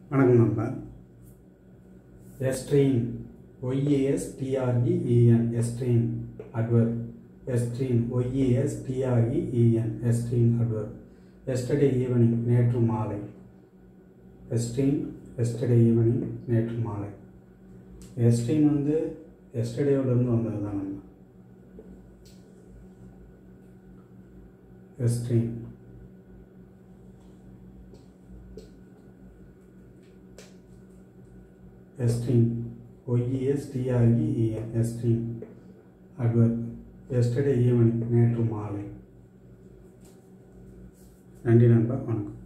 வணக்கம் நண்பா yestreen Y A S T R E E N yestreen adverb yestreen Y A S T R E E N yestreen adverb yesterday evening நேற்று மாலை எஸ்ட்ரீன் எஸ்டர்டே ஈவினிங் நேற்று மாலை எஸ்ட்ரீன் வந்து எஸ்டர்டேவிலேருந்து வந்தது தான் நம்ம yestreen yestreen Y E S T R E E N yestreen adverb yesterday evening நேற்று மாலை நன்றி நண்பா வணக்கம்